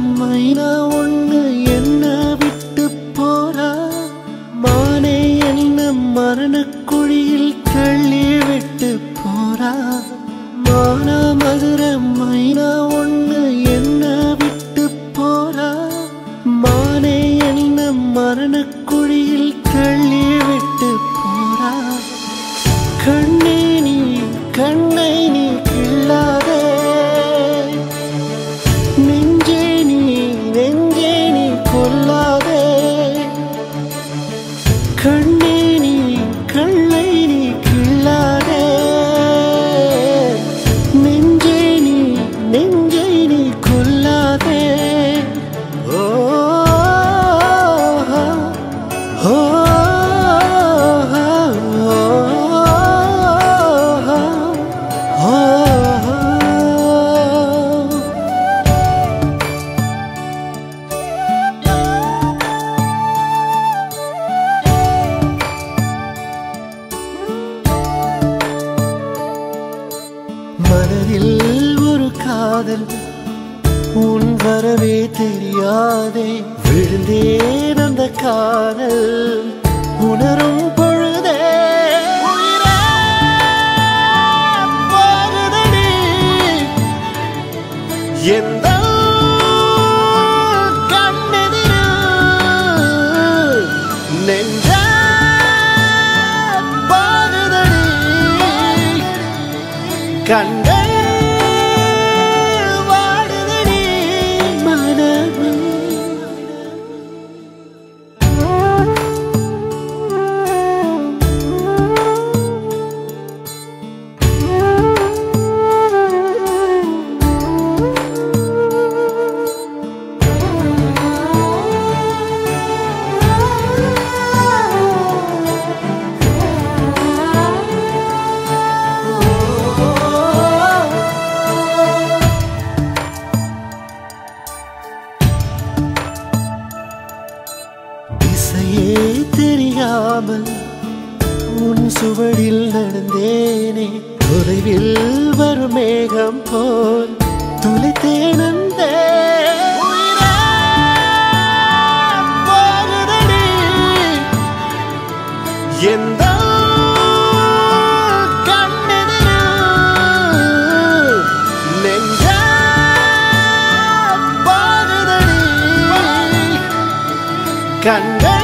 மைனா ஒண்ணு என்ன விட்டு போறா மானே என்ன மரணக்குழியில் தள்ளி விட்டு போறா மானா மதுர மைனா ஒண்ணு என்ன விட்டு போறா மானே என்ன மரணக்குழியில் தள்ளி விட்டு போறா கண்ணே நீ கண்ணை நீ கிள்ளாதே நெஞ்சே நீ நெஞ்சே நீ கொல்லாதே கண்ணே நீ கண்ணை நீ கிள்ளாதே நெஞ்சே நீ நெஞ்சை நீ கொல்லாதே ஓ ஓ ஓ மனதில் ஒரு காதல் உன் வரவே தெரியாதே விழுந்தேன் அந்த காதல் உணரும் பொழுதே உயிரே போகுதடி. எந்த கண்ணெதிரில் நெஞ்சே போகுதடி. கண்டே வாடுதடி மனமே திசையே தெரியாமல் உன் சுவடில் நடந்தேனே தொலைவில் வரும் மேகம் போல் துளைத்தேன் அந்த உயிரே போகுதடி. எந்த கண்ணெதிரில் நெஞ்சே போகுதடி. கண்டே